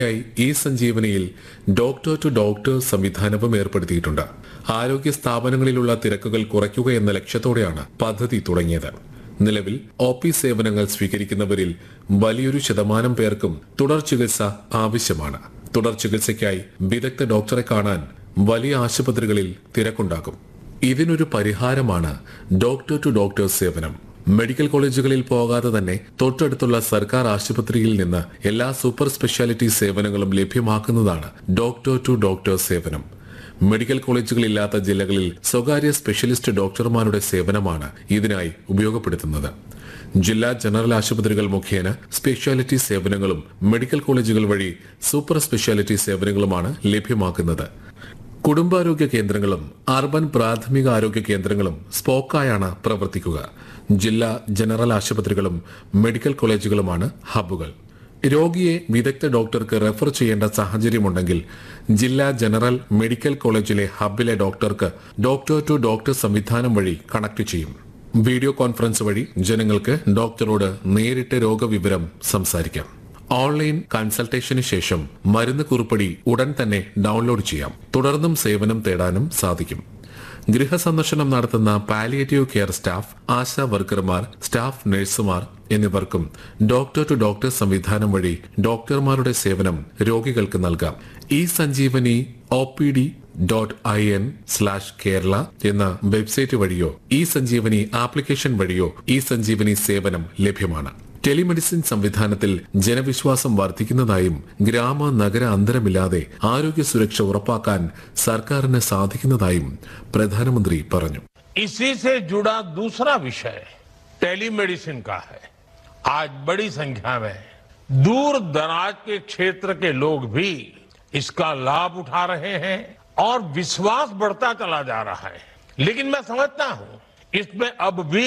ായി ഇ സഞ്ജീവനിയിൽ doctor to doctor സംവിധാനവും ഏർപ്പെടുത്തിയിട്ടുണ്ട് ആരോഗ്യ സ്ഥാപനങ്ങളിലുള്ള തിരക്കുകൾ കുറയ്ക്കുക എന്ന ലക്ഷ്യത്തോടെയാണ് പദ്ധതി തുടങ്ങിയത് നിലവിൽ ഒ പി സേവനങ്ങൾ സ്വീകരിക്കുന്നവരിൽ വലിയൊരു ശതമാനം പേർക്കും തുടർ ചികിത്സ ആവശ്യമാണ് തുടർ ചികിത്സയ്ക്കായി വിദഗ്ധ ഡോക്ടറെ കാണാൻ വലിയ ആശുപത്രികളിൽ തിരക്കുണ്ടാകും ഇതിനൊരു പരിഹാരമാണ് ഡോക്ടർ ടു ഡോക്ടർ സേവനം മെഡിക്കൽ കോളേജുകളിൽ പോകാതെ തന്നെ തൊട്ടടുത്തുള്ള സർക്കാർ ആശുപത്രിയിൽ നിന്ന് എല്ലാ സൂപ്പർ സ്പെഷ്യാലിറ്റി സേവനങ്ങളും ലഭ്യമാക്കുന്നതാണ് ഡോക്ടർ ടു ഡോക്ടർ സേവനം മെഡിക്കൽ കോളേജുകളില്ലാത്ത ജില്ലകളിൽ സ്വകാര്യ സ്പെഷ്യലിസ്റ്റ് ഡോക്ടർമാരുടെ സേവനമാണ് ഇതിനായി ഉപയോഗപ്പെടുത്തുന്നത് ജില്ലാ ജനറൽ ആശുപത്രികൾ മുഖേന സ്പെഷ്യാലിറ്റി സേവനങ്ങളും മെഡിക്കൽ കോളേജുകൾ വഴി സൂപ്പർ സ്പെഷ്യാലിറ്റി സേവനങ്ങളുമാണ് ലഭ്യമാക്കുന്നത് കുടുംബാരോഗ്യ കേന്ദ്രങ്ങളും അർബൻ പ്രാഥമിക ആരോഗ്യ കേന്ദ്രങ്ങളും സ്പോക്കായാണ് പ്രവർത്തിക്കുക ജില്ലാ ജനറൽ ആശുപത്രികളും മെഡിക്കൽ കോളേജുകളുമാണ് ഹബ്ബുകൾ രോഗിയെ വിദഗ്ധ ഡോക്ടർക്ക് റെഫർ ചെയ്യേണ്ട സാഹചര്യമുണ്ടെങ്കിൽ ജില്ലാ ജനറൽ മെഡിക്കൽ കോളേജിലെ ഹബ്ബിലെ ഡോക്ടർക്ക് ഡോക്ടർ ടു ഡോക്ടർ സംവിധാനം വഴി കണക്ട് ചെയ്യും വീഡിയോ കോൺഫറൻസ് വഴി ജനങ്ങൾക്ക് ഡോക്ടറോട് നേരിട്ട് രോഗവിവരം സംസാരിക്കാം ഓൺലൈൻ കൺസൾട്ടേഷന് ശേഷം മരുന്ന് കുറിപ്പടി ഉടൻ തന്നെ ഡൗൺലോഡ് ചെയ്യാം തുടർന്നും സേവനം തേടാനും സാധിക്കും ഗൃഹസന്ദർശനം നടത്തുന്ന പാലിയേറ്റീവ് കെയർ സ്റ്റാഫ് ആശാ വർക്കർമാർ സ്റ്റാഫ് നഴ്സുമാർ എന്നിവർക്കും ഡോക്ടർ ടു ഡോക്ടർ സംവിധാനം വഴി ഡോക്ടർമാരുടെ സേവനം രോഗികൾക്ക് നൽകാം ഈ Sanjeevani O P D dot I N slash Kerala എന്ന വെബ്സൈറ്റ് വഴിയോ ഈ സഞ്ജീവനി ആപ്ലിക്കേഷൻ വഴിയോ ഈ സഞ്ജീവനി സേവനം ലഭ്യമാണ് ടെലിമെഡിസിൻ സംവിധാനത്തിൽ ജനവിശ്വാസം വർദ്ധിക്കുന്നതായും ഗ്രാമ നഗര അന്തരമില്ലാതെ ആരോഗ്യ സുരക്ഷ ഉറപ്പാക്കാൻ സർക്കാരിന് സാധിക്കുന്നതായും പ്രധാനമന്ത്രി പറഞ്ഞു इसी से जुड़ा दूसरा विषय टेलीमेडिसिन का है आज बड़ी संख्या में दूर दराज के क्षेत्र के लोग भी इसका लाभ उठा रहे हैं और विश्वास बढ़ता चला जा रहा है लेकिन मैं समझता हूं इसमें अब भी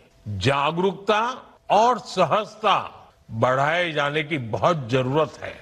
जागरूकता और सहजता बढ़ाए जाने की बहुत जरूरत है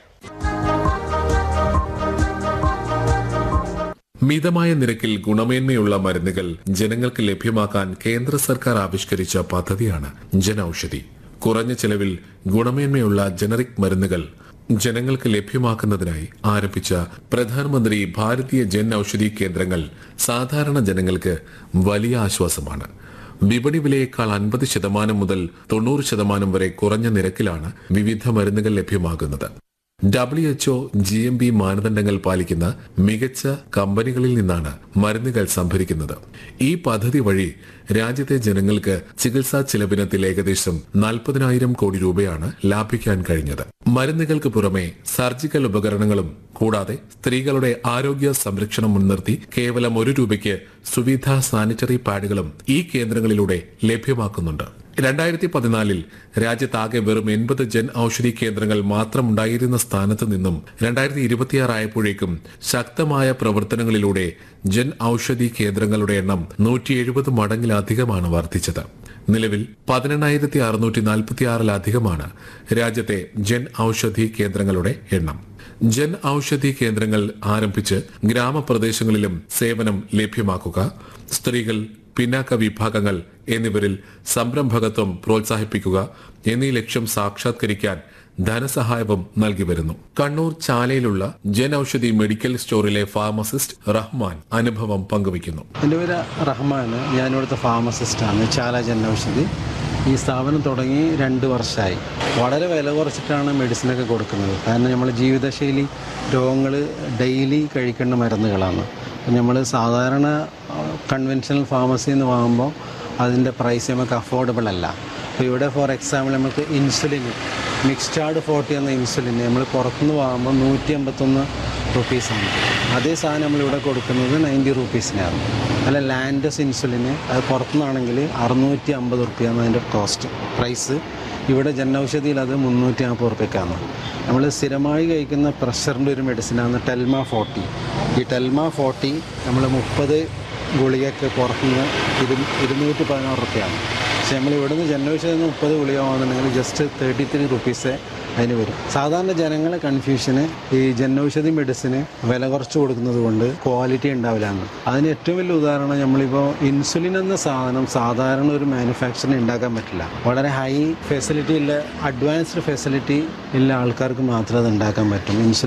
മിതമായ നിരക്കിൽ ഗുണമേന്മയുള്ള മരുന്നുകൾ ജനങ്ങൾക്ക് ലഭ്യമാക്കാൻ കേന്ദ്ര സർക്കാർ ആവിഷ്കരിച്ച പദ്ധതിയാണ് ജൻ ഔഷധി കുറഞ്ഞ ചെലവിൽ ഗുണമേന്മയുള്ള ജനറിക് മരുന്നുകൾ ജനങ്ങൾക്ക് ലഭ്യമാക്കുന്നതിനായി ആരംഭിച്ച പ്രധാനമന്ത്രി ഭാരതീയ ജൻ ഔഷധി കേന്ദ്രങ്ങൾ സാധാരണ ജനങ്ങൾക്ക് വലിയ ആശ്വാസമാണ് വിപണി വിലയേക്കാൾ അൻപത് ശതമാനം മുതൽ തൊണ്ണൂറ് ശതമാനം വരെ കുറഞ്ഞ നിരക്കിലാണ് വിവിധ മരുന്നുകൾ ലഭ്യമാകുന്നത് W H O G M B മാനദണ്ഡങ്ങൾ പാലിക്കുന്ന മികച്ച കമ്പനികളിൽ നിന്നാണ് മരുന്നുകൾ സംഭരിക്കുന്നത് ഈ പദ്ധതി വഴി രാജ്യത്തെ ജനങ്ങൾക്ക് ചികിത്സാ ചിലവിനത്തിൽ ഏകദേശം നാൽപ്പതിനായിരം കോടി രൂപയാണ് ലാഭിക്കാൻ കഴിഞ്ഞത് മരുന്നുകൾക്ക് പുറമെ സർജിക്കൽ ഉപകരണങ്ങളും കൂടാതെ സ്ത്രീകളുടെ ആരോഗ്യ സംരക്ഷണം മുൻനിർത്തി കേവലം ഒരു രൂപയ്ക്ക് സുവിധ സാനിറ്ററി പാഡുകളും ഈ കേന്ദ്രങ്ങളിലൂടെ ലഭ്യമാക്കുന്നുണ്ട് രണ്ടായിരത്തി പതിനാലിൽ രാജ്യത്താകെ വെറും എൺപത് ജൻ ഔഷധി കേന്ദ്രങ്ങൾ മാത്രമുണ്ടായിരുന്ന സ്ഥാനത്ത് നിന്നും രണ്ടായിരത്തി ഇരുപത്തിയാറ് ആയപ്പോഴേക്കും ശക്തമായ പ്രവർത്തനങ്ങളിലൂടെ ജൻ ഔഷധി കേന്ദ്രങ്ങളുടെ എണ്ണം നൂറ്റി എഴുപത് മടങ്ങിലധികമാണ് വർദ്ധിച്ചത് നിലവിൽ പതിനെണ്ണായിരത്തി അറുന്നൂറ്റി നാൽപ്പത്തിയാറിലധികമാണ് രാജ്യത്തെ ജൻ ഔഷധി കേന്ദ്രങ്ങളുടെ എണ്ണം ജൻ ഔഷധി കേന്ദ്രങ്ങൾ ആരംഭിച്ച് ഗ്രാമപ്രദേശങ്ങളിലും സേവനം ലഭ്യമാക്കുക സ്ത്രീകൾ പിന്നാക്ക വിഭാഗങ്ങൾ എന്നിവരിൽ സംരംഭകത്വം പ്രോത്സാഹിപ്പിക്കുക എന്നീ ലക്ഷ്യം സാക്ഷാത്കരിക്കാൻ ധനസഹായവും നൽകി വരുന്നു കണ്ണൂർ ചാലയിലുള്ള ജൻ ഔഷധി മെഡിക്കൽ സ്റ്റോറിലെ ഫാർമസിസ്റ്റ് റഹ്മാൻ അനുഭവം പങ്കുവയ്ക്കുന്നു എൻ്റെ പേര് റഹ്മാൻ ഞാനിവിടുത്തെ ഫാർമസിസ്റ്റാണ് ചാല ജൻ ഔഷധി ഈ സ്ഥാപനം തുടങ്ങി രണ്ട് വർഷമായി വളരെ വില കുറച്ചിട്ടാണ് മെഡിസിനൊക്കെ കൊടുക്കുന്നത് കാരണം നമ്മൾ ജീവിതശൈലി രോഗങ്ങൾ ഡെയിലി കഴിക്കേണ്ട മരുന്നുകളാണ് നമ്മൾ സാധാരണ കൺവെൻഷണൽ ഫാർമസിയിൽ നിന്ന് വാങ്ങുമ്പോൾ അതിൻ്റെ പ്രൈസ് നമുക്ക് അഫോർഡബിൾ അല്ല അപ്പോൾ ഇവിടെ ഫോർ എക്സാമ്പിൾ നമുക്ക് ഇൻസുലിൻ മിക്സ്റ്റാർഡ് ഫോർട്ടി എന്ന ഇൻസുലിൻ നമ്മൾ പുറത്തുനിന്ന് വാങ്ങുമ്പോൾ നൂറ്റി അമ്പത്തൊന്ന് റുപ്പീസാണ് അതേ സാധനം നമ്മളിവിടെ കൊടുക്കുന്നത് നയൻറ്റി റുപ്പീസിനാണ് അല്ല ലാൻഡസ് ഇൻസുലിന് അത് പുറത്തുനിന്നാണെങ്കിൽ അറുന്നൂറ്റി അമ്പത് റുപ്യാണ് അതിൻ്റെ കോസ്റ്റ് പ്രൈസ് ഇവിടെ ജനൌഷധിയിൽ അത് മുന്നൂറ്റി നാൽപ്പത് റുപ്യക്കാണ് നമ്മൾ സ്ഥിരമായി കഴിക്കുന്ന പ്രഷറിൻ്റെ ഒരു മെഡിസിനാണ് ടെൽമ ഫോർട്ടി ഈ ടെൽമ ഫോർട്ടി നമ്മൾ മുപ്പത് ഗുളികയ്ക്ക് പുറത്തുനിന്ന് ഇരു ഇരുന്നൂറ്റി പതിനാറ് റുപ്യാണ് പക്ഷെ നമ്മൾ ഇവിടുന്ന് ജനൌഷധിയിൽ നിന്ന് മുപ്പത് ഗുളിക വാങ്ങുന്നുണ്ടെങ്കിൽ ജസ്റ്റ് തേർട്ടി ത്രീ റുപ്പീസേ അതിന് വരും സാധാരണ ജനങ്ങളെ കൺഫ്യൂഷന് ഈ ജനൌഷധി മെഡിസിന് വില കുറച്ച് കൊടുക്കുന്നത് കൊണ്ട് ക്വാളിറ്റി ഉണ്ടാവില്ല എന്ന് അതിന് ഏറ്റവും വലിയ ഉദാഹരണം നമ്മളിപ്പോൾ ഇൻസുലിൻ എന്ന സാധനം സാധാരണ ഒരു മാനുഫാക്ചറിന് ഉണ്ടാക്കാൻ പറ്റില്ല വളരെ ഹൈ ഫെസിലിറ്റി ഉള്ള അഡ്വാൻസ്ഡ് ഫെസിലിറ്റി ഉള്ള ആൾക്കാർക്ക് മാത്രമേ അത് ഉണ്ടാക്കാൻ പറ്റും ഇൻസുലിൻ